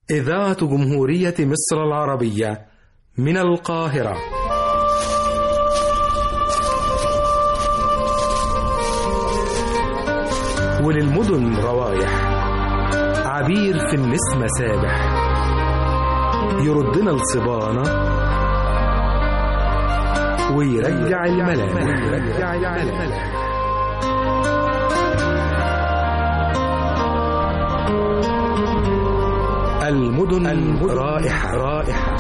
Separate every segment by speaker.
Speaker 1: إذاعة جمهورية مصر العربية من القاهرة وللمدن روايح عبير في النسمة سابح يردنا الصبانة ويرجع الملامح ويرجع الملامح المدن, المدن رائحة رائحة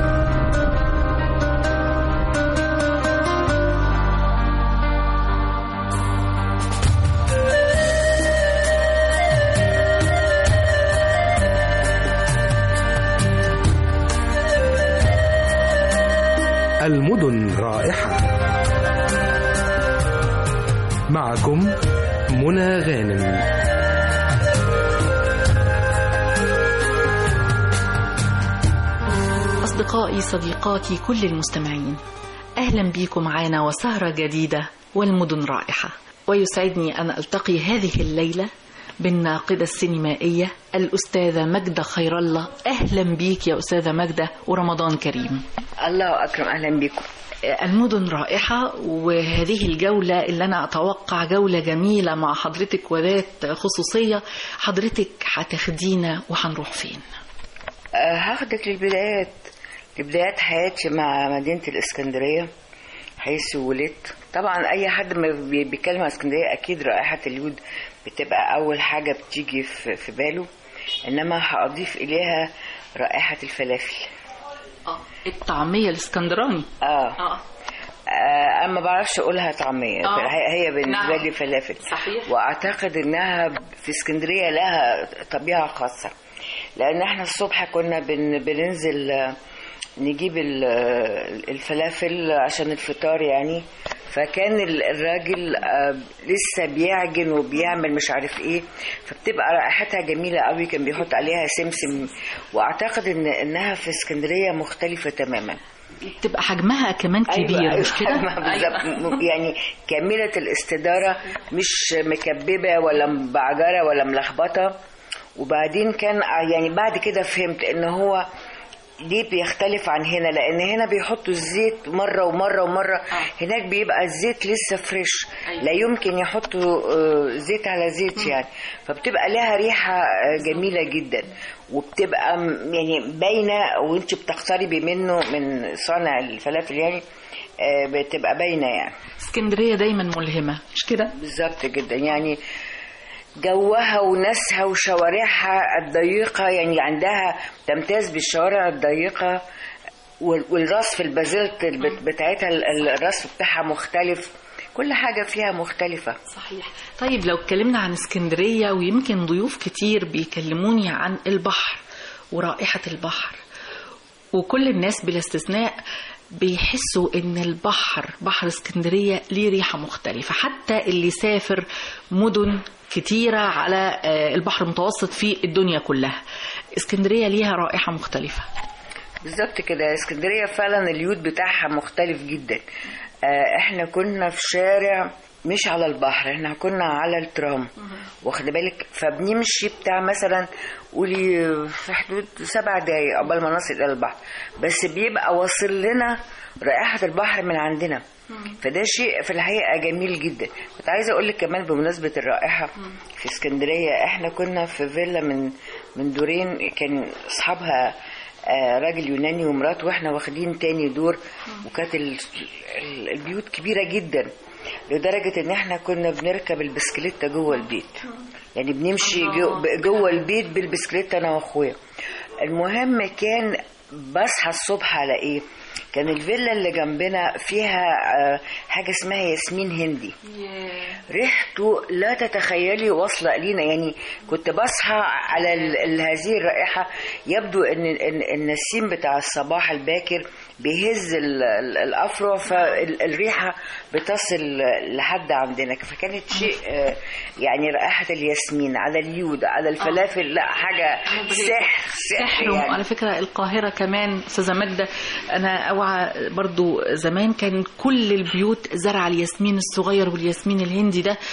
Speaker 1: المدن رائحة معكم منى غانم
Speaker 2: أصدقائي صديقاتي كل المستمعين أهلا بيكم معانا وسهرة جديدة والمدن رائحة ويسعدني أن ألتقي هذه الليلة بالناقدة السينمائية الأستاذة ماجدة خير الله أهلا بيك يا أستاذة ماجدة ورمضان كريم
Speaker 3: الله أكرم أهلا بكم
Speaker 2: المدن رائحة وهذه الجولة اللي أنا أتوقع جولة جميلة مع حضرتك وذات خصوصية حضرتك هتاخدينا وهنروح فين
Speaker 3: أه هاخدك للبدايات لبدايات حياتي مع مدينة الإسكندرية حيث ولدت طبعا أي حد ما بيتكلم عن اسكندرية أكيد رائحة اليود بتبقى أول حاجة بتيجي في, في باله إنما هأضيف إليها رائحة الفلافل
Speaker 2: اه الطعمية الاسكندراني
Speaker 3: آه.
Speaker 2: اه
Speaker 3: آه انا ما بعرفش اقولها طعميه
Speaker 2: آه.
Speaker 3: هي هي بالنسبه
Speaker 2: نعم.
Speaker 3: لي فلافل
Speaker 2: صحيح.
Speaker 3: واعتقد انها في اسكندريه لها طبيعه خاصه لان احنا الصبح كنا بن بننزل آه، نجيب ال- آه، الفلافل عشان الفطار يعني فكان ال- الراجل آه، لسه بيعجن وبيعمل مش عارف ايه فبتبقى رائحتها جميله قوي كان بيحط عليها سمسم واعتقد ان انها في اسكندريه مختلفه تماما
Speaker 2: تبقى حجمها كمان كبير مش كده
Speaker 3: حجمها بالظبط م- يعني كاملة الاستدارة مش مكببة ولا مبعجرة ولا ملخبطة وبعدين كان يعني بعد كده فهمت ان هو ليه بيختلف عن هنا لان هنا بيحطوا الزيت مره ومره ومره هناك بيبقى الزيت لسه فريش
Speaker 2: أيوة.
Speaker 3: لا يمكن يحطوا آه، زيت على زيت يعني فبتبقى لها ريحه آه، جميله جدا وبتبقى م- يعني باينه وانت بتقتربي منه من صانع الفلافل يعني آه، بتبقى باينه يعني
Speaker 2: اسكندرية دايما ملهمة مش كده
Speaker 3: بالظبط جدا يعني جوها وناسها وشوارعها الضيقة يعني عندها تمتاز بالشوارع الضيقة وال- والرصف البازلت البت- بتاعتها ال- الرصف بتاعها مختلف كل حاجة فيها مختلفة
Speaker 2: صحيح طيب لو اتكلمنا عن اسكندرية ويمكن ضيوف كتير بيكلموني عن البحر ورائحة البحر وكل الناس بلا استثناء بيحسوا ان البحر بحر اسكندرية ليه ريحة مختلفة حتى اللي سافر مدن كتيرة على آه، البحر المتوسط في الدنيا كلها اسكندرية ليها رائحة مختلفة
Speaker 3: بالظبط كده اسكندرية فعلا اليود بتاعها مختلف جدا آه، احنا كنا في شارع مش على البحر احنا كنا على الترام واخد بالك فبنمشي بتاع مثلا قولي في حدود سبع دقايق قبل ما نصل الى البحر بس بيبقى واصل لنا رائحة البحر من عندنا فده شيء في الحقيقة جميل جدا كنت عايزة أقول لك كمان بمناسبة الرائحة في اسكندرية احنا كنا في فيلا من من دورين كان أصحابها آه، راجل يوناني ومراته واحنا واخدين تاني دور وكانت ال- ال- البيوت كبيرة جدا لدرجة ان احنا كنا بنركب البسكليتة جوه البيت يعني بنمشي جو- جوه البيت بالبسكليتة انا واخويا المهم كان بصحى الصبح على ايه كان الفيلا اللي جنبنا فيها آه، حاجة اسمها ياسمين هندي ريحته لا تتخيلي واصلة لينا يعني كنت بصحى على ال- ال- هذه الرائحة يبدو ان ان النسيم بتاع الصباح الباكر بيهز ال- ال- الافرع فالريحة بتصل لحد عندنا فكانت شيء آه، يعني رائحة الياسمين على اليود على الفلافل لا حاجة سحر
Speaker 2: سحر
Speaker 3: سحر
Speaker 2: وعلى
Speaker 3: يعني
Speaker 2: فكرة القاهرة كمان أستاذة ماجدة أنا أوعى برضو زمان كان كل البيوت زرع الياسمين الصغير والياسمين الهندي ده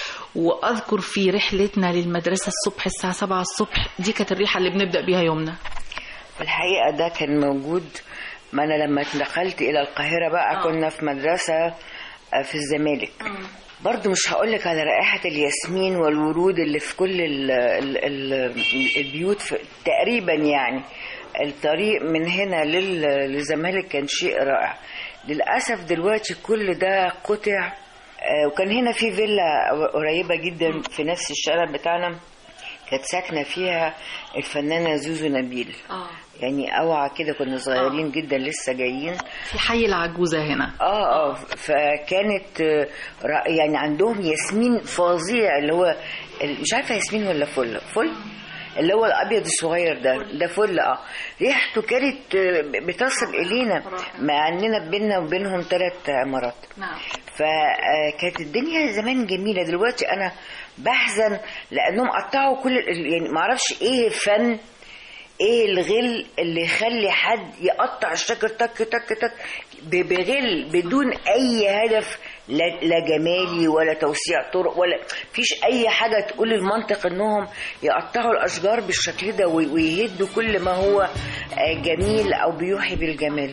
Speaker 2: وأذكر في رحلتنا للمدرسة الصبح الساعة 7 الصبح دي كانت الريحة اللي بنبدأ بيها يومنا
Speaker 3: الحقيقة ده كان موجود ما أنا لما اتنقلت إلى القاهرة بقى
Speaker 2: آه.
Speaker 3: كنا في مدرسة آه، في الزمالك برضو مش هقولك على رائحة الياسمين والورود اللي في كل ال ال ال البيوت في تقريبا يعني الطريق من هنا لل- للزمالك كان شيء رائع للأسف دلوقتي كل ده قطع آه، وكان هنا في فيلا قريبة جدا في نفس الشارع بتاعنا كانت ساكنة فيها الفنانة زوزو نبيل
Speaker 2: اه
Speaker 3: يعني اوعى كده كنا صغيرين جدا لسه جايين
Speaker 2: في حي العجوزة هنا
Speaker 3: اه اه فكانت آه، رأ- يعني عندهم ياسمين فظيع اللي هو ال- مش عارفه ياسمين ولا فل فل اللي هو الابيض الصغير ده ده فل اه ريحته كانت آه، بتصل الينا مع اننا بيننا وبينهم ثلاث عمارات
Speaker 2: نعم
Speaker 3: فكانت الدنيا زمان جميله دلوقتي انا بحزن لانهم قطعوا كل ال- يعني ما اعرفش ايه فن ايه الغل اللي يخلي حد يقطع الشجر تك تك تك ب- بغل بدون اي هدف لا لا جمالي ولا توسيع طرق ولا فيش اي حاجه تقول المنطق انهم يقطعوا الاشجار بالشكل ده وي- ويهدوا كل ما هو آه، جميل او بيوحي بالجمال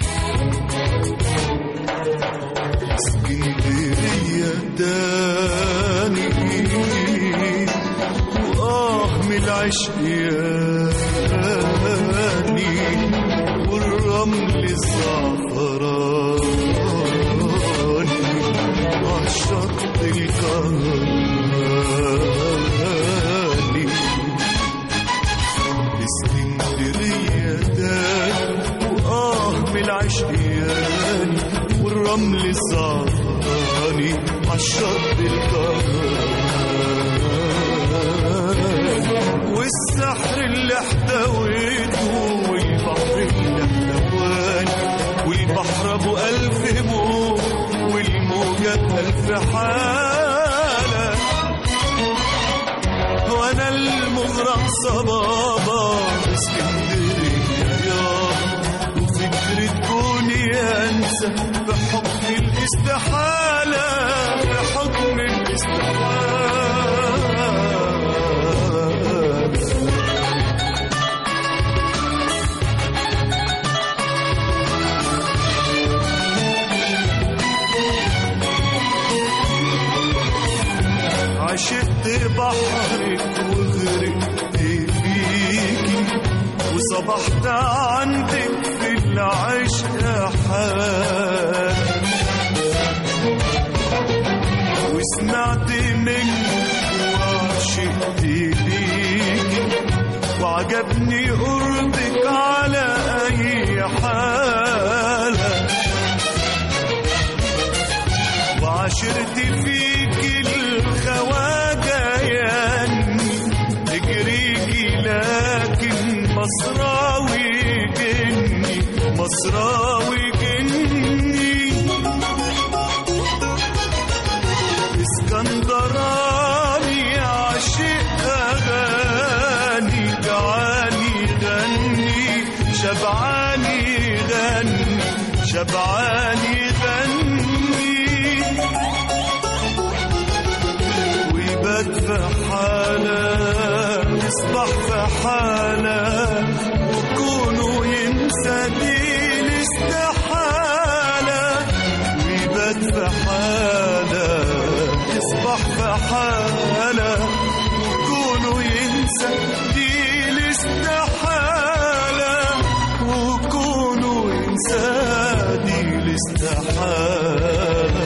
Speaker 4: اسكندرية تاني وآه من العشق ياني والرمل الزعفراني عالشط الكهرباني اسكندرية تاني وآه من العشقيان والرمل الزعفراني عالشط الكهرباني والسحر اللي احتويته والبحر اللي احتواني والبحر ابو ألف موج والموجة بألف حالة وانا المغرق صبابة اسكندرية يابا وفكرة كوني انسى بحكم الاستحالة بحكم الاستحالة عشقت بحرك وغرقت فيكي وصبحت عندك في العشق حال وسمعت منك وعشقت بيكي وعجبني قربك على أي حالة وعشرت فيك الخواجة ياني تجريكي لكن مصراوي جني مصراوي جني اسكندراني عاشق اغاني جعاني غني شبعاني غني شبعاني غني ويبات في حالة يصبح في حالة وكونه ينسى دي الاستحالة ويبات في حالة يصبح في حالة وكونه ينسى دي الاستحالة وكونه ينسى دي الاستحالة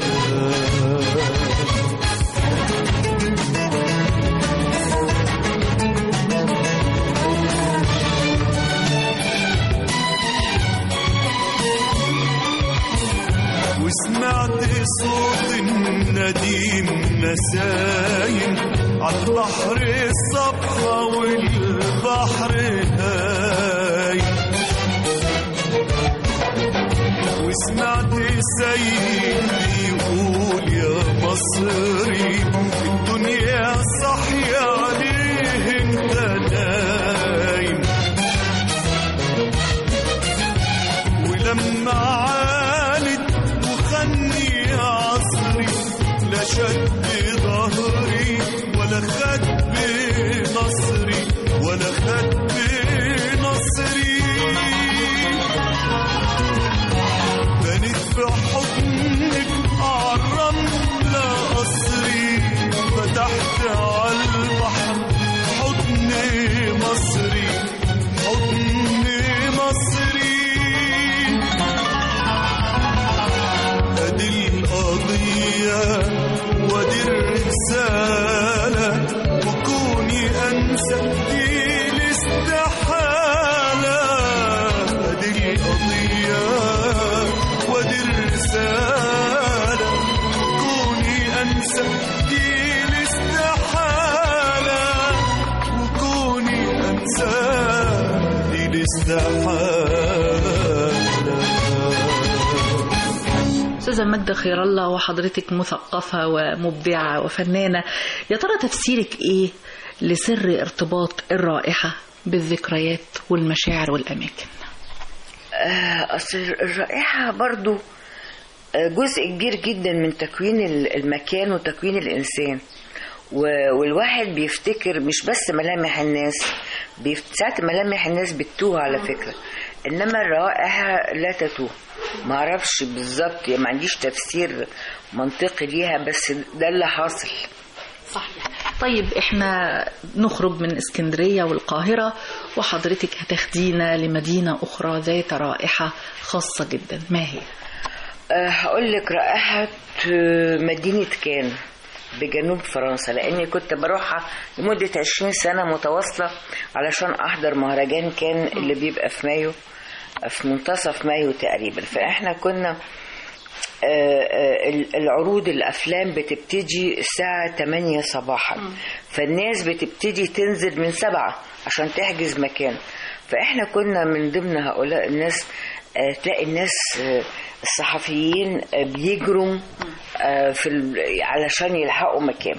Speaker 4: وسمعت صوت النديم نسايم عالبحر الصبحة والبحر هايم وسمعت سيد يقول يا مصري الدنيا صحية عليه انت نايم ولما عانت وخني عصري لا شد ظهري ولا خد بنصري ولا خد بنصري استحالة
Speaker 2: استاذه ماجده خير الله وحضرتك مثقفه ومبدعه وفنانه يا ترى تفسيرك ايه لسر ارتباط الرائحه بالذكريات والمشاعر والاماكن
Speaker 3: آه، اصل الرائحه برضو آه، جزء كبير جدا من تكوين ال- المكان وتكوين الانسان و- والواحد بيفتكر مش بس ملامح الناس بيف- ساعات ملامح الناس بتتوه على فكره انما الرائحه لا تتوه ما اعرفش بالظبط يعني ما عنديش تفسير منطقي ليها بس ده اللي حاصل
Speaker 2: صحيح طيب احنا نخرج من اسكندريه والقاهره وحضرتك هتاخدينا لمدينه اخرى ذات رائحه خاصه جدا ما هي
Speaker 3: أه هقول لك رائحة آه، مدينة كان بجنوب فرنسا لأني كنت بروحها لمدة عشرين سنة متواصلة علشان أحضر مهرجان كان اللي بيبقى في مايو في منتصف مايو تقريبا فإحنا كنا آه، آه، ال- العروض الأفلام بتبتدي الساعة 8 صباحا فالناس بتبتدي تنزل من سبعة عشان تحجز مكان فإحنا كنا من ضمن هؤلاء الناس آه، تلاقي الناس آه، الصحفيين آه، بيجروا آه، في ال- علشان يلحقوا مكان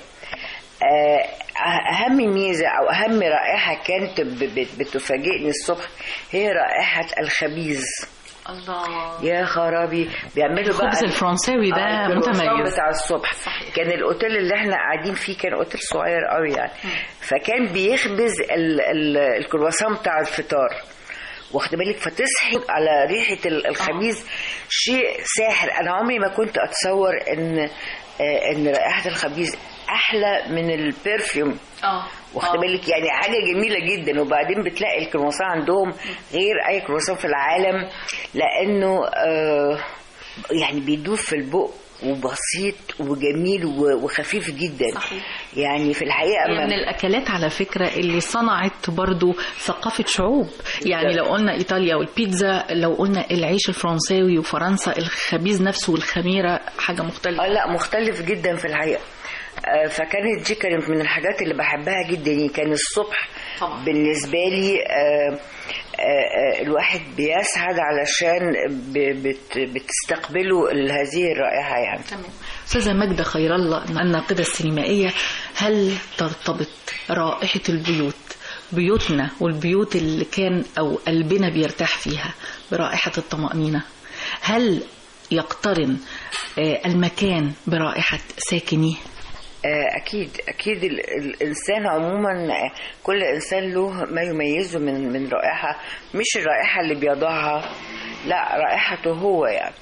Speaker 3: آه، أهم ميزة أو أهم رائحة كانت ب- ب- بتفاجئني الصبح هي رائحة الخبيز
Speaker 2: الله
Speaker 3: يا خرابي بيعملوا بقى
Speaker 2: الخبز الفرنساوي ده
Speaker 3: آه، الكرواسون
Speaker 2: متميز
Speaker 3: بتاع الصبح كان الاوتيل اللي احنا قاعدين فيه كان اوتيل صغير قوي يعني فكان بيخبز ال- ال- الكرواسون بتاع الفطار واخد بالك فتصحي على ريحه ال- الخبيز شيء ساحر انا عمري ما كنت اتصور ان آه، ان رائحه الخبيز احلى من البرفيوم
Speaker 2: اه
Speaker 3: واخد بالك يعني حاجه جميله جدا وبعدين بتلاقي الكرواسون عندهم غير اي كرواسون في العالم لانه آه يعني بيدوب في البق وبسيط وجميل و- وخفيف جدا
Speaker 2: صحيح.
Speaker 3: يعني في الحقيقه
Speaker 2: هي من
Speaker 3: ما
Speaker 2: الاكلات على فكره اللي صنعت برضو ثقافه شعوب يعني لو قلنا ايطاليا والبيتزا لو قلنا العيش الفرنساوي وفرنسا الخبيز نفسه والخميره حاجه مختلفه
Speaker 3: اه لا مختلف جدا في الحقيقه آه، فكانت دي كانت من الحاجات اللي بحبها جدا يعني كان الصبح
Speaker 2: طبعا.
Speaker 3: بالنسبه لي آه، آه، آه، الواحد بيسعد علشان ب- بت- بتستقبله هذه الرائحه يعني
Speaker 2: تمام استاذه ماجده خير الله الناقده السينمائيه هل ترتبط رائحه البيوت بيوتنا والبيوت اللي كان او قلبنا بيرتاح فيها برائحه الطمانينه هل يقترن آه، المكان برائحه ساكنيه
Speaker 3: آه، أكيد أكيد ال- الإنسان عموما آه، كل إنسان له ما يميزه من من رائحة مش الرائحة اللي بيضعها لا رائحته هو يعني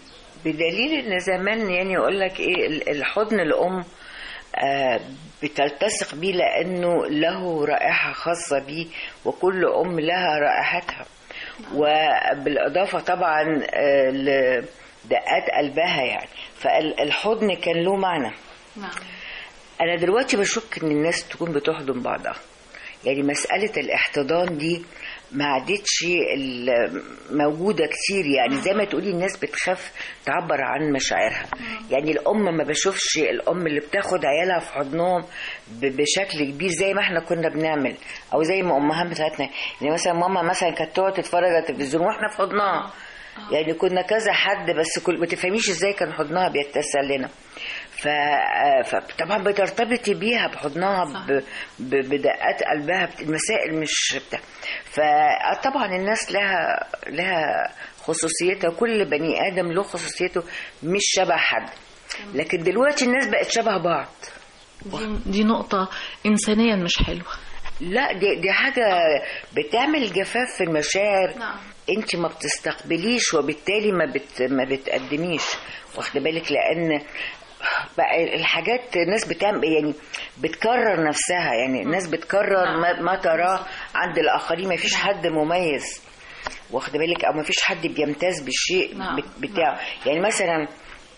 Speaker 3: بدليل إن زمان يعني يقول لك إيه ال- الحضن الأم آه، بتلتصق بيه لأنه له رائحة خاصة بيه وكل أم لها رائحتها وبالإضافة طبعا آه، لدقات قلبها يعني فالحضن كان له معنى
Speaker 2: نعم
Speaker 3: انا دلوقتي بشك ان الناس تكون بتحضن بعضها يعني مسألة الاحتضان دي ما عادتش ال- موجودة كتير يعني زي ما تقولي الناس بتخاف تعبر عن مشاعرها يعني الأم ما بشوفش الأم اللي بتاخد عيالها في حضنهم ب- بشكل كبير زي ما احنا كنا بنعمل أو زي ما أمهات بتاعتنا يعني مثلا ماما مثلا كانت تقعد تتفرج على التلفزيون واحنا في حضنها يعني كنا كذا حد بس كل ما تفهميش ازاي كان حضنها بيتسع لنا ف... فطبعا بترتبطي بيها بحضنها ب... ب... بدقات قلبها بت- المسائل مش بتاع فطبعا الناس لها لها خصوصيتها كل بني ادم له خصوصيته مش شبه حد لكن دلوقتي الناس بقت شبه بعض
Speaker 2: دي, دي نقطة إنسانيا مش حلوة
Speaker 3: لا دي, دي حاجة بتعمل جفاف في المشاعر
Speaker 2: نعم.
Speaker 3: انت ما بتستقبليش وبالتالي ما بت ما بتقدميش واخده بالك لان بقى الحاجات الناس بتعمل يعني بتكرر نفسها يعني الناس بتكرر ما, ما تراه عند الاخرين ما فيش حد مميز واخده بالك او ما فيش حد بيمتاز بالشيء
Speaker 2: نعم.
Speaker 3: بت- بتاعه يعني مثلا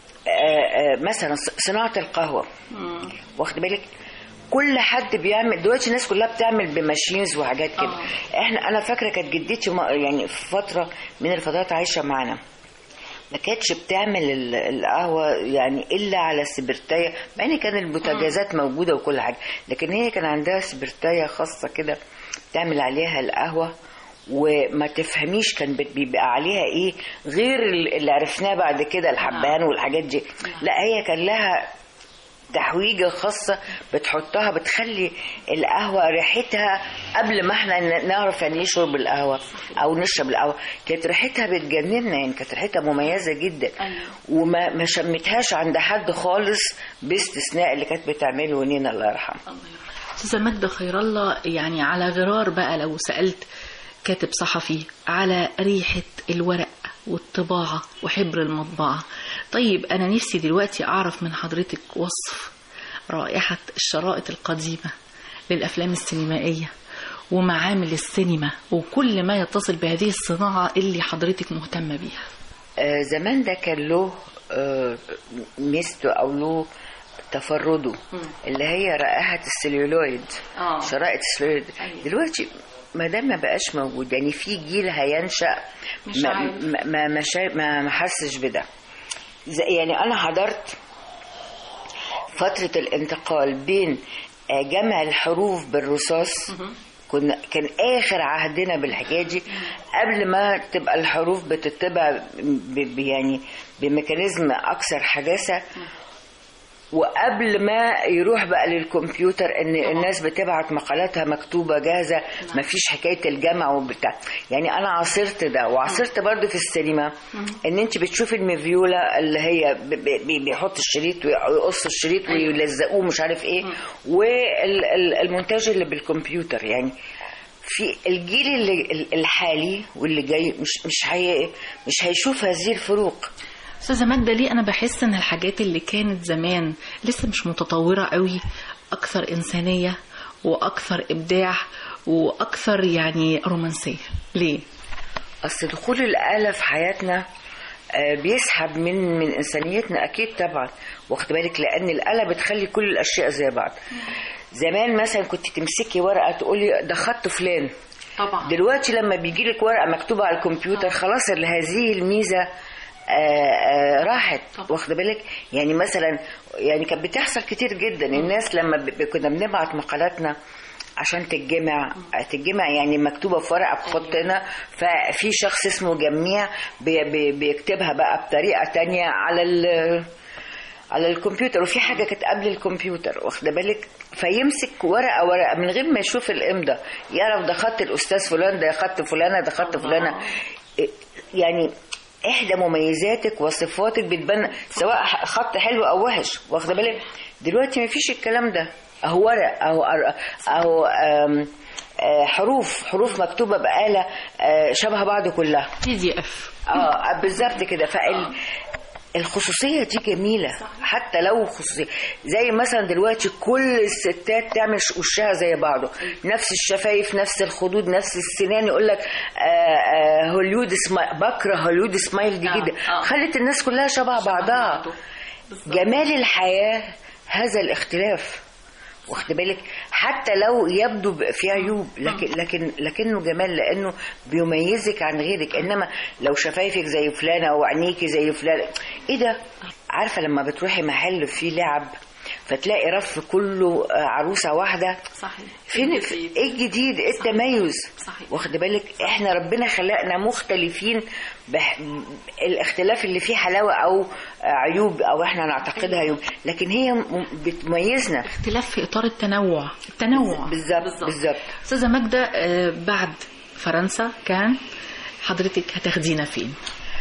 Speaker 3: آه، آه، مثلا ص- صناعه القهوه واخد بالك كل حد بيعمل دلوقتي الناس كلها بتعمل بماشينز وحاجات كده احنا انا فاكره كانت جدتي ما- يعني في فتره من الفترات عايشه معانا ما كانتش بتعمل ال- القهوه يعني الا على سبرتايه مع ان كان البوتاجازات موجوده وكل حاجه لكن هي كان عندها سبرتايه خاصه كده تعمل عليها القهوه وما تفهميش كان بت- بيبقى عليها ايه غير اللي عرفناه بعد كده الحبهان والحاجات دي لا هي كان لها تحويجة خاصة بتحطها بتخلي القهوة ريحتها قبل ما احنا ن- نعرف يعني ايه شرب القهوة او نشرب القهوة كانت ريحتها بتجننا يعني كانت ريحتها مميزة جدا
Speaker 2: أيوة.
Speaker 3: وما ما شمتهاش عند حد خالص باستثناء اللي كانت بتعمله نينا الله يرحمها
Speaker 2: أستاذة ماجدة خير الله يعني على غرار بقى لو سألت كاتب صحفي على ريحة الورق والطباعة وحبر المطبعة طيب أنا نفسي دلوقتي أعرف من حضرتك وصف رائحة الشرائط القديمة للأفلام السينمائية ومعامل السينما وكل ما يتصل بهذه الصناعة اللي حضرتك مهتمة بيها
Speaker 3: آه، زمان ده كان له آه، ميزته او له تفرده اللي هي رائحة السليولويد
Speaker 2: آه.
Speaker 3: شرائط السليولويد
Speaker 2: أيوة.
Speaker 3: دلوقتي ما دام ما بقاش موجود يعني في جيل هينشأ
Speaker 2: مش
Speaker 3: ما
Speaker 2: عارف.
Speaker 3: ما ما ما, شا- ما, ما حسش بده زي- يعني انا حضرت فترة الانتقال بين آه، جمع الحروف بالرصاص كنا كان اخر عهدنا بالحكايه دي قبل ما تبقى الحروف بتطبع ب- ب- يعني بميكانيزم اكثر حداثه وقبل ما يروح بقى للكمبيوتر ان الناس بتبعت مقالاتها مكتوبه جاهزه مفيش حكايه الجمع وبتاع يعني انا عاصرت ده وعاصرت برضو في السينما ان انت بتشوفي المفيولا اللي هي ب- ب- بي- بيحط الشريط ويقص الشريط ويلزقوه مش عارف ايه والمونتاج اللي بالكمبيوتر يعني في الجيل اللي الحالي واللي جاي مش مش هي مش هيشوف هذه الفروق
Speaker 2: استاذه ماجده ليه انا بحس ان الحاجات اللي كانت زمان لسه مش متطوره قوي اكثر انسانيه واكثر ابداع واكثر يعني رومانسيه ليه
Speaker 3: اصل دخول الآلة في حياتنا آه، بيسحب من من انسانيتنا اكيد طبعا واخد بالك لان الآلة بتخلي كل الاشياء زي بعض زمان مثلا كنت تمسكي ورقه تقولي ده خط فلان
Speaker 2: طبعا
Speaker 3: دلوقتي لما بيجي لك ورقه مكتوبه على الكمبيوتر خلاص ال- هذه الميزه آه، آه، راحت واخده بالك يعني مثلا يعني كانت بتحصل كتير جدا الناس لما ب- ب- كنا بنبعت مقالاتنا عشان تتجمع تتجمع يعني مكتوبه في ورقه بخطنا ففي شخص اسمه جميع بي- بي- بيكتبها بقى بطريقه تانية على ال على الكمبيوتر وفي حاجه كانت قبل الكمبيوتر واخده بالك فيمسك ورقه ورقه من غير ما يشوف الامضه يعرف ده خط الاستاذ فلان ده خط فلانه ده خط فلانه إيه، يعني احدى مميزاتك وصفاتك بتبان سواء خط حلو او وحش واخده بالك دلوقتي ما فيش الكلام ده اهو ورق اهو اهو آم، آه، حروف حروف مكتوبه بآلة آه، شبه بعض كلها
Speaker 2: بي دي اف
Speaker 3: اه بالظبط كده فال الخصوصية دي جميلة حتى لو خصوصية زي مثلا دلوقتي كل الستات تعمل ش- وشها زي بعضه نفس الشفايف نفس الخدود نفس السنان يقول لك آه آه هوليود سمايل بكره هوليود سمايل دي
Speaker 2: آه،
Speaker 3: جدا
Speaker 2: آه.
Speaker 3: خلت الناس كلها شبه بعضها جمال الحياة هذا الاختلاف واخد بالك حتى لو يبدو ب- في عيوب لكن لكن لكنه جمال لانه بيميزك عن غيرك انما لو شفايفك زي فلانه وعينيكي زي فلانه ايه ده عارفه لما بتروحي محل فيه لعب فتلاقي رف كله آه، عروسه واحده
Speaker 2: صحيح
Speaker 3: فين
Speaker 2: الجديد.
Speaker 3: ايه الجديد ايه التميز
Speaker 2: صحيح.
Speaker 3: واخد بالك احنا ربنا خلقنا مختلفين بح... الاختلاف اللي فيه حلاوه او عيوب او احنا نعتقدها عيوب لكن هي م- بتميزنا
Speaker 2: اختلاف في اطار التنوع التنوع
Speaker 3: بالظبط بالظبط
Speaker 2: استاذه ماجده آه، بعد فرنسا كان حضرتك هتاخدينا فين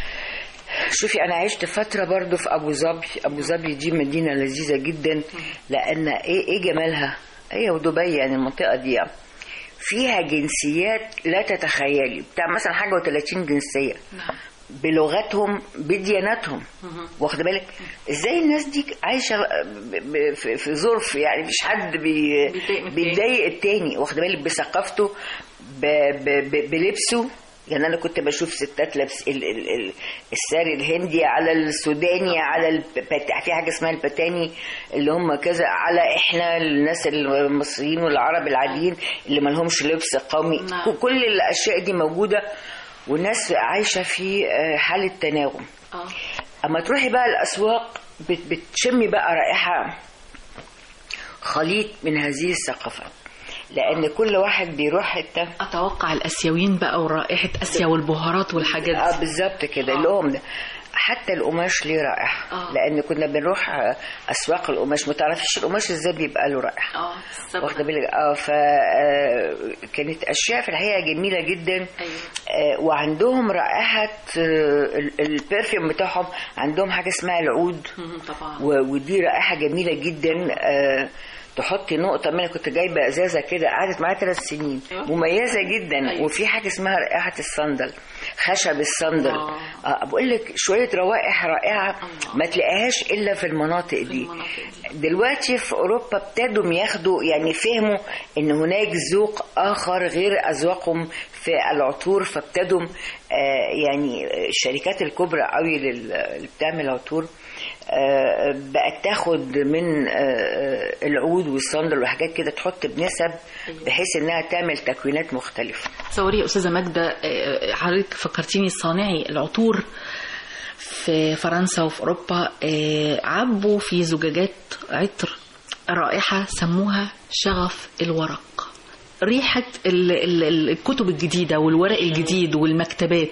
Speaker 3: شوفي انا عشت فتره برضو في ابو ظبي ابو ظبي دي مدينه لذيذه جدا لان ايه ايه جمالها هي ودبي يعني المنطقه دي يعني. فيها جنسيات لا تتخيلي بتاع مثلا حاجه و30 جنسيه بلغتهم بدياناتهم واخد بالك ازاي الناس دي عايشه ب- ب- في- في ظرف يعني مفيش حد بي
Speaker 2: بيتضايق من التاني.
Speaker 3: بيضايق التاني واخد بالك بثقافته ب- ب- ب- بلبسه يعني انا كنت بشوف ستات لابس ال- ال- ال- الساري الهندي على السوداني على البت... في حاجه اسمها البتاني اللي هم كذا على احنا الناس المصريين والعرب العاديين اللي ما لهمش لبس قومي
Speaker 2: نعم.
Speaker 3: كل الاشياء دي موجوده والناس عايشه في آه، حاله تناغم
Speaker 2: اه
Speaker 3: اما تروحي بقى الاسواق بت- بتشمي بقى رائحه خليط من هذه الثقافات لان كل واحد بيروح حته
Speaker 2: اتوقع الاسيويين بقى ورائحه اسيا والبهارات والحاجات
Speaker 3: اه
Speaker 2: دي
Speaker 3: بالظبط كده اللقم ده حتى القماش ليه رائحه
Speaker 2: آه.
Speaker 3: لان كنا بنروح آه، اسواق القماش ما تعرفيش القماش ازاي بيبقى له رائحه
Speaker 2: اه
Speaker 3: واخده بالك اه ف آه، كانت اشياء في الحقيقه جميله جدا
Speaker 2: ايوه
Speaker 3: آه، وعندهم رائحه آه، ال- البرفيوم بتاعهم عندهم حاجه اسمها العود
Speaker 2: مم، طبعا
Speaker 3: و- ودي رائحه جميله جدا آه، تحطي نقطة منها كنت جايبة ازازة كده قعدت معايا ثلاث سنين
Speaker 2: أيوة.
Speaker 3: مميزة جدا
Speaker 2: أيوة.
Speaker 3: وفي حاجة اسمها رائحة الصندل خشب الصندل
Speaker 2: آه.
Speaker 3: آه بقول لك شوية روائح رائعة
Speaker 2: الله.
Speaker 3: ما تلاقيهاش إلا في المناطق دي
Speaker 2: المناطق دي.
Speaker 3: دلوقتي في أوروبا ابتدوا ياخدوا يعني فهموا إن هناك ذوق آخر غير أذواقهم في العطور فابتدوا آه يعني الشركات الكبرى قوي لل- اللي بتعمل عطور آه، بقت تاخد من آه، العود والصندل وحاجات كده تحط بنسب بحيث انها تعمل تكوينات مختلفه
Speaker 2: تصوري يا استاذه ماجده آه، حضرتك فكرتيني صانعي العطور في فرنسا وفي اوروبا آه، عبوا في زجاجات عطر رائحه سموها شغف الورق ريحة ال- ال- ال- الكتب الجديدة والورق الجديد والمكتبات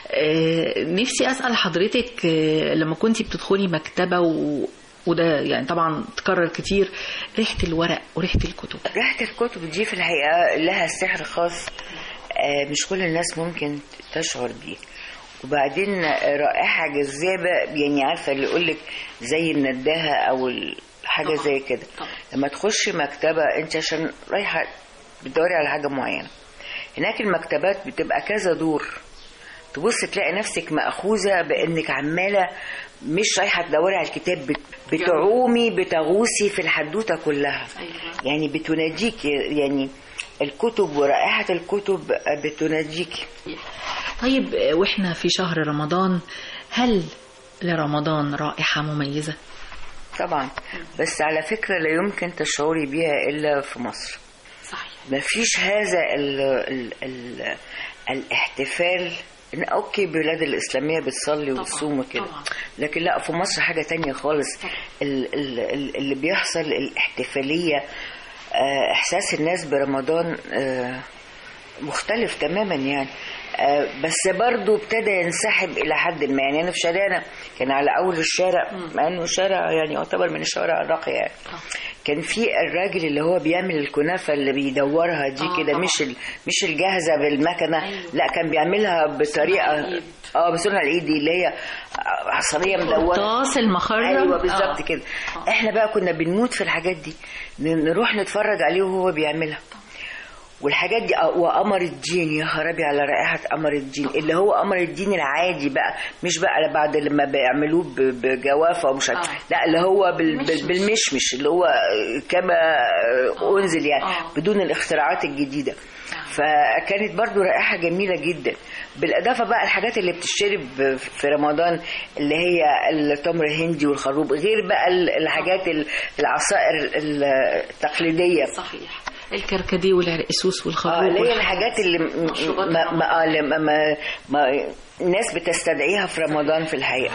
Speaker 2: آه، نفسي أسأل حضرتك آه، لما كنتي بتدخلي مكتبة و... وده يعني طبعا تكرر كتير ريحة الورق وريحة الكتب
Speaker 3: ريحه الكتب دي في الحقيقه لها سحر خاص آه، مش كل الناس ممكن تشعر بيه وبعدين رائحه جذابه يعني عارفه اللي يقول لك زي النداهه او ال- حاجه
Speaker 2: طبعاً.
Speaker 3: زي كده
Speaker 2: طبعاً.
Speaker 3: لما تخشي مكتبه انت عشان رايحه بتدوري على حاجه معينه هناك المكتبات بتبقى كذا دور تبص تلاقي نفسك مأخوذة بأنك عمالة مش رايحة تدوري على الكتاب بت- بتعومي بتغوصي في الحدوتة كلها
Speaker 2: أيوة.
Speaker 3: يعني بتناديك يعني الكتب ورائحة الكتب بتناديك
Speaker 2: طيب آه، واحنا في شهر رمضان هل لرمضان رائحة مميزة؟
Speaker 3: طبعا بس على فكرة لا يمكن تشعري بيها إلا في مصر
Speaker 2: صحيح
Speaker 3: ما فيش هذا ال ال ال الاحتفال إن اوكي بلاد الاسلاميه بتصلي
Speaker 2: طبعاً،
Speaker 3: وتصوم وكده
Speaker 2: طبعاً.
Speaker 3: لكن لا في مصر حاجه تانية خالص ال ال ال اللي بيحصل الاحتفاليه آه، احساس الناس برمضان آه، مختلف تماما يعني آه، بس برضه ابتدى ينسحب الى حد ما يعني انا في شارعنا كان على اول الشارع مع انه شارع يعني يعتبر من الشوارع الراقيه يعني كان في الراجل اللي هو بيعمل الكنافه اللي بيدورها دي
Speaker 2: آه،
Speaker 3: كده
Speaker 2: طبعا.
Speaker 3: مش ال- مش الجاهزه بالمكنه
Speaker 2: أيوة.
Speaker 3: لا كان بيعملها بطريقه
Speaker 2: الإيد.
Speaker 3: اه بسرعه الايد دي اللي هي عصريه مدوره
Speaker 2: قرطاس المخرم
Speaker 3: ايوه بالظبط
Speaker 2: آه.
Speaker 3: كده
Speaker 2: آه.
Speaker 3: احنا بقى كنا بنموت في الحاجات دي ن- نروح نتفرج عليه وهو بيعملها والحاجات دي آه، وقمر الدين يا خرابي على رائحة قمر الدين اللي هو قمر الدين العادي بقى مش بقى بعد لما بيعملوه ب- بجوافة ومش عارف
Speaker 2: آه.
Speaker 3: لا اللي هو بال- بال-
Speaker 2: مشمش.
Speaker 3: بالمشمش اللي هو كما أنزل يعني
Speaker 2: آه.
Speaker 3: بدون الاختراعات الجديدة فكانت برضو رائحة جميلة جدا بالإضافة بقى الحاجات اللي بتشرب في رمضان اللي هي التمر الهندي والخروب غير بقى الحاجات العصائر التقليدية
Speaker 2: صحيح الكركديه والعرقسوس
Speaker 3: اه
Speaker 2: والخروب
Speaker 3: اللي هي
Speaker 2: والح-
Speaker 3: الحاجات اللي م-
Speaker 2: مشروبات
Speaker 3: ما ما, آه، اللي ما, ما, ما الناس بتستدعيها في رمضان في الحقيقة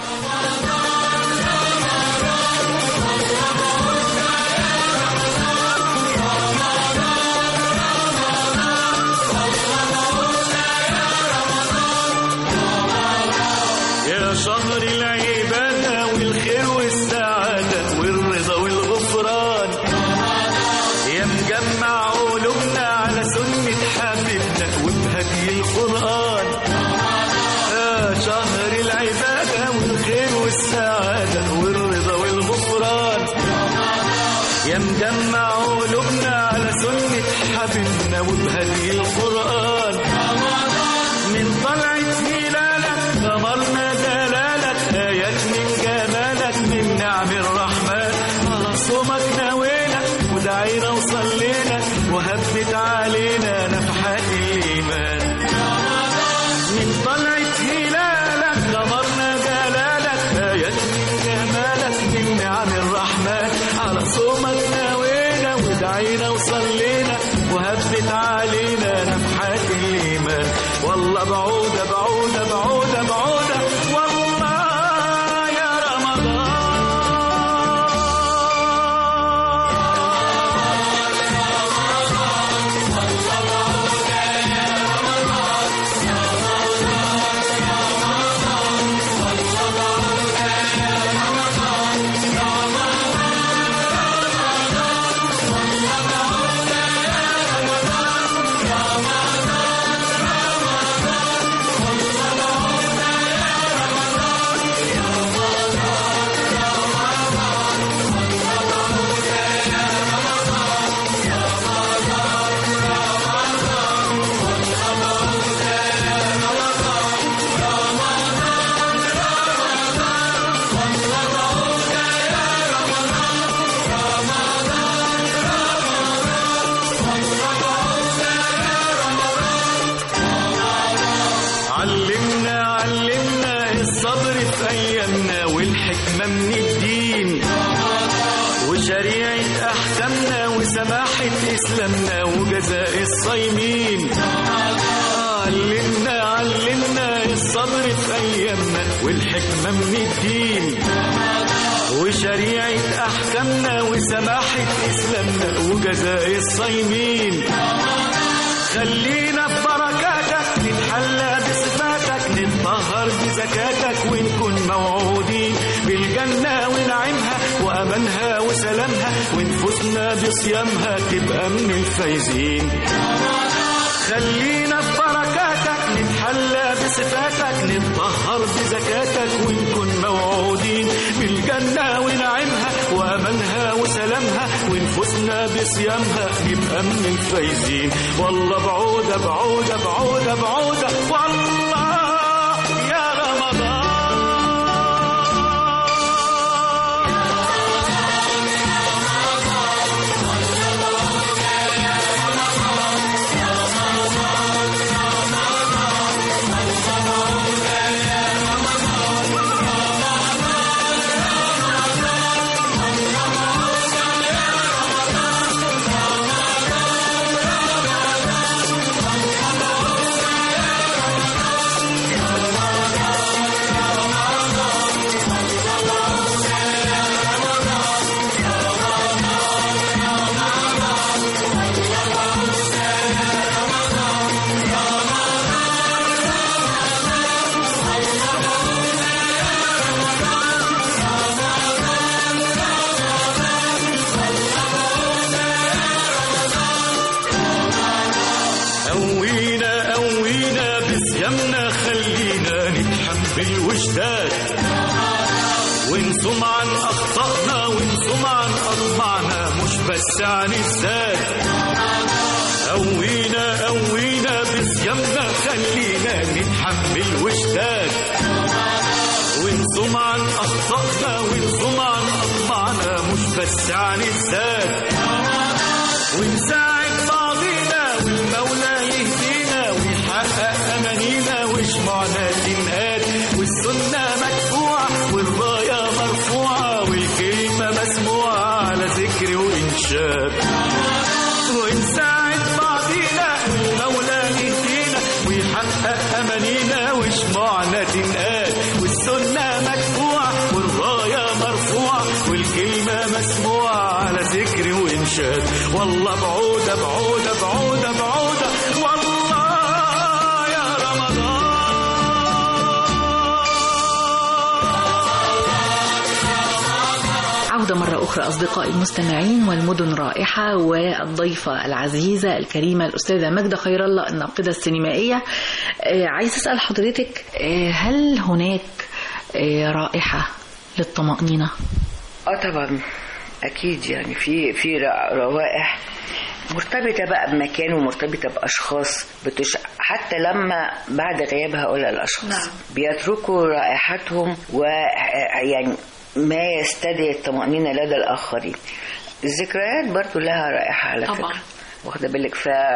Speaker 4: يا شهر العبادة والخير والسعادة والرضا والغفران يا مجمع قلوبنا على سنة حبيبنا وبهدي القرآن يا شهر العبادة والخير والسعادة والرضا والغفران يا مجمع قلوبنا على سنة حبيبنا وبهدي القرآن من طلعة هلالك غمرنا دلالك آيات من جمالك من نعم الرحمن على صومك نوينا ودعينا وصلينا وهبت علينا نفحات الإيمان من طلعة هلالك غمرنا دلالك آيات من جمالك من نعم الرحمن على صومك نوينا ودعينا وصلينا وهبت علينا نفحات الإيمان والله بعودة بعودة بعودة بعودة والله يا رمضان أيامنا والحكمة من الدين وشريعة أحكامنا وسماحة إسلامنا وجزاء الصايمين علمنا علمنا الصبر في أيامنا والحكمة من الدين وشريعة أحكامنا وسماحة إسلامنا وجزاء الصايمين خلينا في بركاتك نتحلى بصفاتك نتطهر بزكاتك ونكون موعودين بالجنة ونعيمها وأمانها وسلامها ونفوسنا بصيامها تبقى من الفايزين خلينا في بركاتك نتحلى بصفاتك نتطهر بزكاتك ونكون موعودين بالجنة ونعيمها وأمانها وسلامها ونفوسنا بصيامها نبقى من الفايزين والله بعودة بعودة بعودة بعودة والله يا رمضان قوينا قوينا بصيامنا خلينا نتحمل وجداد ونصوم عن أخطائنا ونصوم عن أطمعنا مش بس عن الذات قوينا قوينا بصيامنا خلينا نتحمل وجداد ونصوم عن أخطائنا ونصوم عن أطمعنا مش بس عن الذات ونساعد بعضينا والمولى يهدينا ويحقق أمانينا وشمعنا تنقاد والسنة مدفوعة والراية مرفوعة والكلمة مسموعة على ذكر وإنشاد ونساعد بعضينا والمولى يهدينا ويحقق أمانينا وشمعنا تنقاد والسنة مدفوعة والراية مرفوعة والكلمة مسموعة على ذكر وإنشاد والله بعودة بعودة بعودة بعودة والله يا رمضان
Speaker 2: عودة مرة أخرى أصدقائي المستمعين والمدن رائحة والضيفة العزيزة الكريمة الأستاذة ماجدة خير الله الناقدة السينمائية آه، عايز أسأل حضرتك آه، هل هناك آه، رائحة للطمأنينة؟
Speaker 3: اه طبعا اكيد يعني في في ر- روائح مرتبطه بقى بمكان ومرتبطه باشخاص بتش... حتى لما بعد غياب هؤلاء الاشخاص
Speaker 2: نعم.
Speaker 3: بيتركوا رائحتهم ويعني ما يستدعي الطمأنينة لدى الآخرين الذكريات برضو لها رائحة على
Speaker 2: طبعا.
Speaker 3: فكرة واخدة بالك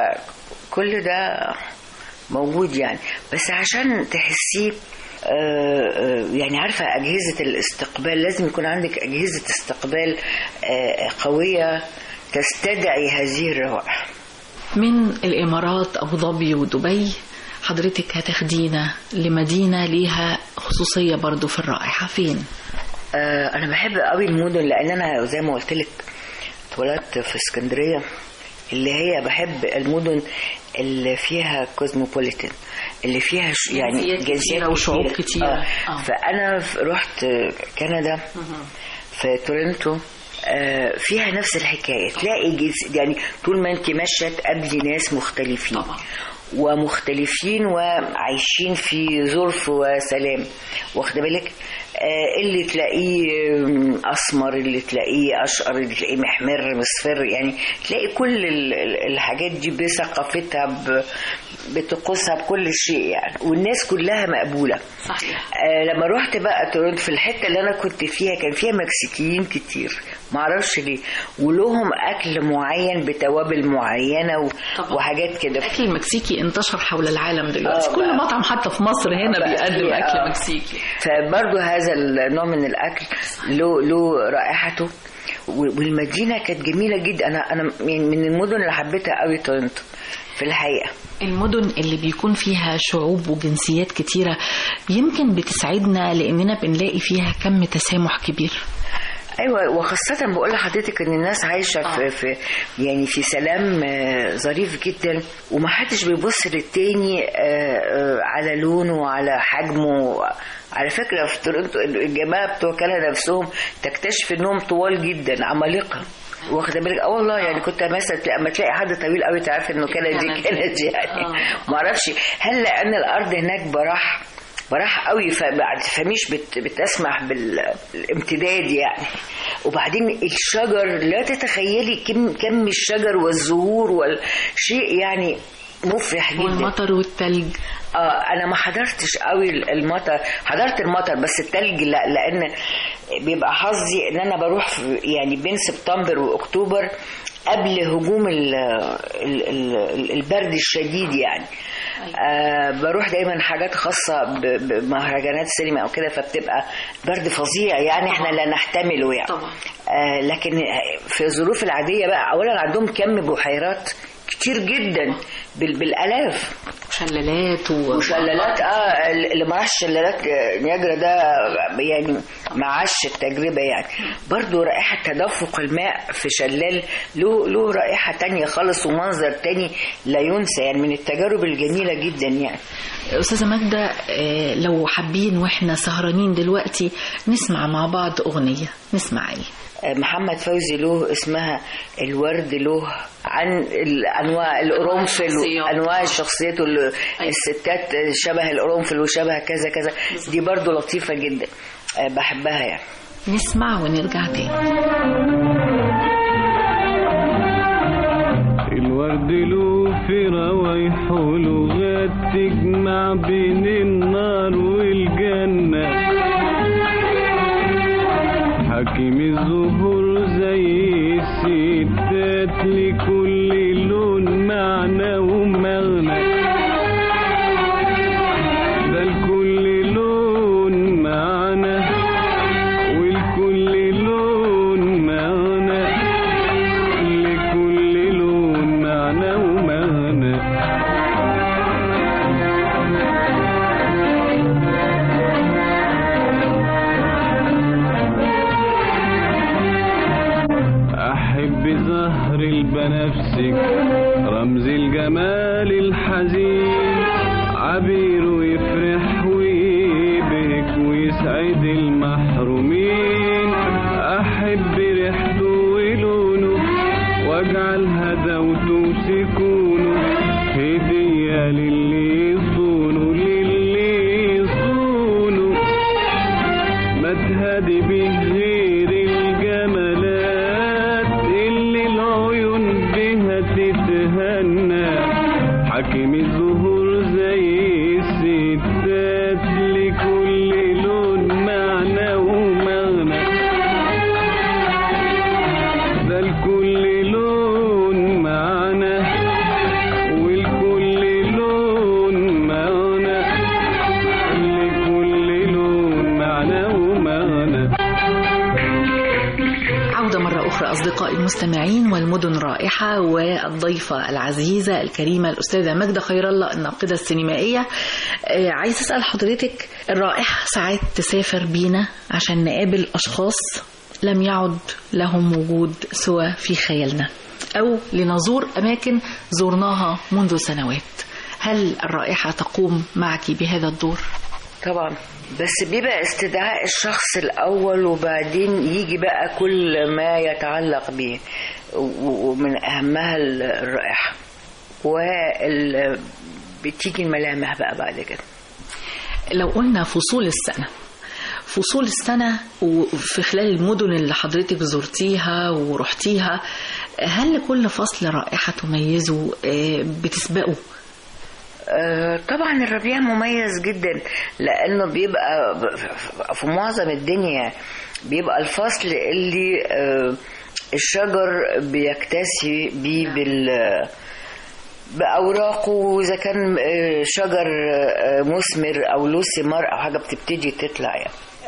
Speaker 3: فكل ده موجود يعني بس عشان تحسيه آه، آه، يعني عارفة أجهزة الاستقبال لازم يكون عندك أجهزة استقبال آه، قوية تستدعي هذه الروائح
Speaker 2: من الإمارات أبو ظبي ودبي حضرتك هتاخدينا لمدينة ليها خصوصية برضو في الرائحة فين؟
Speaker 3: آه، انا بحب قوي المدن لان انا زي ما قلت لك اتولدت في اسكندريه اللي هي بحب المدن اللي فيها كوزموبوليتان اللي فيها ش- يعني
Speaker 2: جنسيات
Speaker 3: جنسيات
Speaker 2: كتيرة وشعوب كتيرة.
Speaker 3: آه.
Speaker 2: آه.
Speaker 3: فانا ف- رحت كندا في تورنتو آه، فيها نفس الحكايه تلاقي جنس يعني طول ما انت ماشيه تقابلي ناس مختلفين
Speaker 2: طبعا.
Speaker 3: ومختلفين وعايشين في ظرف وسلام واخده بالك آه، اللي تلاقيه آم، اسمر اللي تلاقيه اشقر اللي تلاقيه محمر مصفر يعني تلاقي كل ال- ال- الحاجات دي بثقافتها ب- بطقوسها بكل شيء يعني والناس كلها مقبوله
Speaker 2: صحيح
Speaker 3: آه لما رحت بقى تورنتو في الحته اللي انا كنت فيها كان فيها مكسيكيين كتير معرفش ليه ولهم اكل معين بتوابل معينه و...
Speaker 2: طبعا.
Speaker 3: وحاجات كده
Speaker 2: الأكل المكسيكي انتشر حول العالم دلوقتي
Speaker 3: آه
Speaker 2: كل
Speaker 3: بقى.
Speaker 2: مطعم حتى في مصر هنا
Speaker 3: بقى
Speaker 2: بيقدم
Speaker 3: فيه،
Speaker 2: أكل
Speaker 3: آه.
Speaker 2: مكسيكي
Speaker 3: فبرضه هذا هذا النوع من الاكل له له رائحته و- والمدينه كانت جميله جدا انا انا من من المدن اللي حبيتها قوي تورنتو في الحقيقه
Speaker 2: المدن اللي بيكون فيها شعوب وجنسيات كتيرة يمكن بتسعدنا لأننا بنلاقي فيها كم تسامح كبير
Speaker 3: ايوه وخاصه بقول لحضرتك ان الناس عايشه في, في يعني في سلام آه، ظريف جدا ومحدش بيبص للتاني آه، آه، على لونه وعلى حجمه على فكره في تورنتو الجماعه بتوع كندا نفسهم تكتشف انهم طوال جدا عمالقه واخده بالك اه والله يعني كنت مثلا تلاقي- اما تلاقي حد طويل قوي تعرف انه كندي
Speaker 2: كندي.
Speaker 3: كندي يعني
Speaker 2: آه.
Speaker 3: ما اعرفش هل لان الارض هناك براح براح قوي فبعد فمش بت بتسمح بال- بالامتداد يعني وبعدين الشجر لا تتخيلي كم كم الشجر والزهور والشيء يعني مفرح جدا
Speaker 2: والمطر والتلج
Speaker 3: اه انا ما حضرتش قوي المطر حضرت المطر بس التلج لا لان بيبقى حظي ان انا بروح في يعني بين سبتمبر واكتوبر قبل هجوم ال ال ال البرد الشديد يعني آه بروح دايما حاجات خاصة ب- بمهرجانات سينما أو كده فبتبقى برد فظيع يعني احنا لا نحتمله يعني
Speaker 2: طبعا.
Speaker 3: آه لكن في الظروف العادية بقى أولا عندهم كم بحيرات كتير جدا بال- بالآلاف
Speaker 2: شلالات و...
Speaker 3: وشلالات اه اللي ما راحش شلالات نياجرا ده يعني ما عاش التجربه يعني برضو رائحه تدفق الماء في شلال له له رائحه تانية خالص ومنظر تاني لا ينسى يعني من التجارب الجميله جدا يعني
Speaker 2: أستاذة ماجدة آه، لو حابين وإحنا سهرانين دلوقتي نسمع مع بعض أغنية نسمع إيه
Speaker 3: محمد فوزي له اسمها الورد له عن الانواع القرنفل
Speaker 2: الشخصيات.
Speaker 3: انواع الشخصيات وال- الستات شبه القرنفل وشبه كذا كذا دي برضو لطيفه جدا آه، بحبها يعني
Speaker 2: نسمع ونرجع تاني
Speaker 5: الورد له في روايح ولغات تجمع بين النار والجنة حكيم الزهور زي الستات لكل لون معنى ومغنى ده لكل لون معنى ولكل لون معنى لكل لون معنى ومعنى أحب زهر البنفسج رمز الجمال الحزين عبير ويفرح ويبهك ويسعد المحرومين أحب ريحته ولونه واجعل هدوته سكونه هدية للي يصونه للي يصونه ما تهدي به غير الجمالات اللي العيون بها تتهنى حكيم الزهور زي الستات لكل لون معنى ومغنى ده لكل لون معنى ولكل لون معنى لكل لون معنى ومعنى
Speaker 2: عودة مرة أخرى أصدقائي المستمعين والمدن رائحة والضيفة العزيزة الكريمة الأستاذة ماجدة خير الله الناقدة السينمائية آه، عايز أسأل حضرتك الرائحة ساعات تسافر بينا عشان نقابل أشخاص لم يعد لهم وجود سوى في خيالنا أو لنزور أماكن زرناها منذ سنوات هل الرائحة تقوم معك بهذا الدور؟
Speaker 3: طبعا بس بيبقى استدعاء الشخص الأول وبعدين يجي بقى كل ما يتعلق به و- ومن أهمها ال- الرائحة وال بتيجي الملامح بقى بعد كده
Speaker 2: لو قلنا فصول السنة فصول السنة وفي خلال المدن اللي حضرتك زرتيها ورحتيها هل لكل فصل رائحة تميزه آه، بتسبقه
Speaker 3: آه، طبعا الربيع مميز جدا لانه بيبقى ب- في معظم الدنيا بيبقى الفصل اللي آه، الشجر بيكتسي بيه بال بأوراقه وإذا كان آه، شجر آه، مثمر أو له ثمار أو حاجة بتبتدي تطلع يعني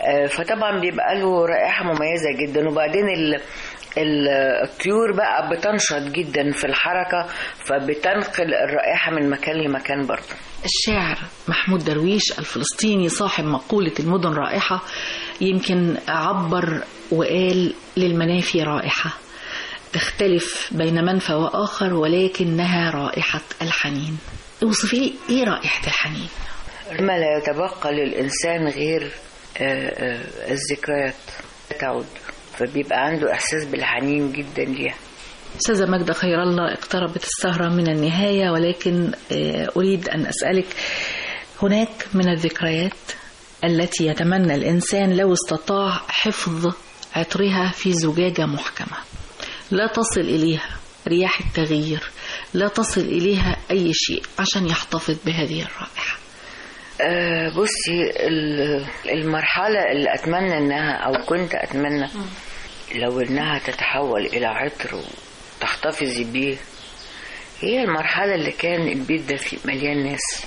Speaker 3: آه، فطبعا بيبقى له رائحة مميزة جدا وبعدين ال ال- الطيور بقى بتنشط جدا في الحركة فبتنقل الرائحة من مكان لمكان برضه
Speaker 2: الشاعر محمود درويش الفلسطيني صاحب مقولة المدن رائحة يمكن عبر وقال للمنافي رائحة تختلف بين منفى وآخر ولكنها رائحة الحنين اوصفي لي ايه رائحة الحنين
Speaker 3: ما لا يتبقى للإنسان غير آه، آه، الذكريات تعود فبيبقى عنده إحساس بالحنين جدا ليها
Speaker 2: أستاذة ماجدة خير الله اقتربت السهرة من النهاية ولكن آه، أريد أن أسألك هناك من الذكريات التي يتمنى الإنسان لو استطاع حفظ عطرها في زجاجة محكمة لا تصل إليها رياح التغيير لا تصل إليها أي شيء عشان يحتفظ بهذه الرائحة
Speaker 3: آه، بصي ال- المرحلة اللي أتمنى إنها أو كنت أتمنى لو إنها تتحول إلى عطر وتحتفظي بيه هي المرحلة اللي كان البيت ده فيه مليان ناس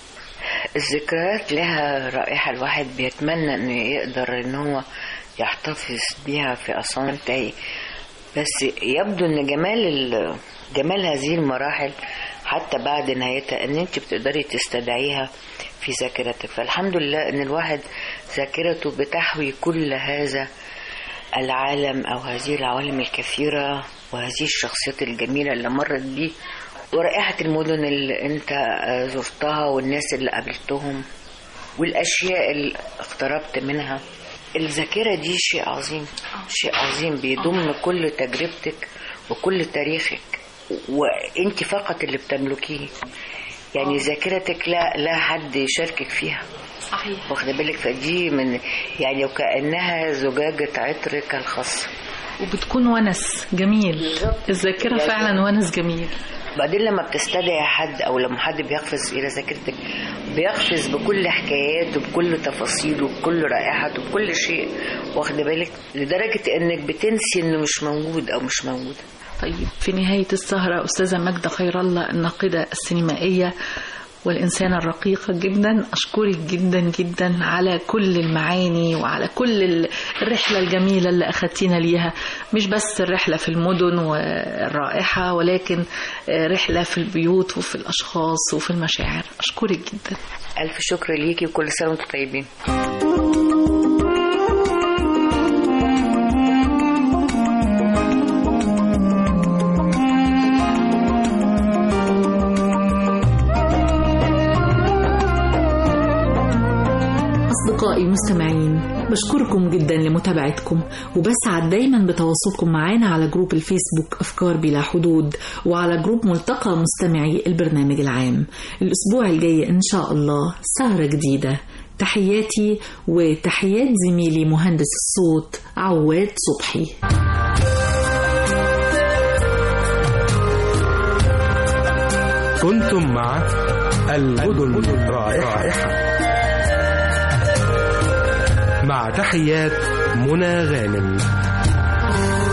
Speaker 3: الذكريات لها رائحة الواحد بيتمنى إنه يقدر إن هو يحتفظ بيها في أسوان تاني بس يبدو إن جمال ال- جمال هذه المراحل حتى بعد نهايتها إن أنت بتقدري تستدعيها في ذاكرتك فالحمد لله إن الواحد ذاكرته بتحوي كل هذا العالم أو هذه العوالم الكثيرة وهذه الشخصيات الجميلة اللي مرت بيه ورائحة المدن اللي انت آه، زرتها والناس اللي قابلتهم والأشياء اللي اقتربت منها الذاكرة دي شيء عظيم شيء عظيم بيضم كل تجربتك وكل تاريخك وانت فقط اللي بتملكيه يعني ذاكرتك لا لا حد يشاركك فيها
Speaker 2: صحيح
Speaker 3: واخده بالك فدي من يعني وكأنها زجاجة عطرك الخاصة
Speaker 2: وبتكون ونس جميل الذاكرة فعلا ونس جميل
Speaker 3: بعدين لما بتستدعي حد او لما حد بيقفز الى ذاكرتك بيقفز بكل حكاياته بكل تفاصيله بكل رائحته بكل شيء واخده بالك لدرجه انك بتنسي انه مش موجود او مش موجوده
Speaker 2: طيب في نهاية السهرة أستاذة ماجدة خير الله الناقدة السينمائية والإنسانة الرقيقة جدا أشكرك جدا جدا على كل المعاني وعلى كل ال- الرحلة الجميلة اللي أخدتينا ليها مش بس الرحلة في المدن والرائحة ولكن آه، رحلة في البيوت وفي الأشخاص وفي المشاعر أشكرك جدا
Speaker 3: الف شكر ليكي وكل سنه وانتم طيبين
Speaker 2: أصدقائي المستمعين بشكركم جدا لمتابعتكم وبسعد دايما بتواصلكم معانا على جروب الفيسبوك أفكار بلا حدود وعلى جروب ملتقى مستمعي البرنامج العام الأسبوع الجاي إن شاء الله سهرة جديدة تحياتي وتحيات زميلي مهندس الصوت عواد صبحي
Speaker 1: كنتم مع المدن رائحة مع تحيات منى غانم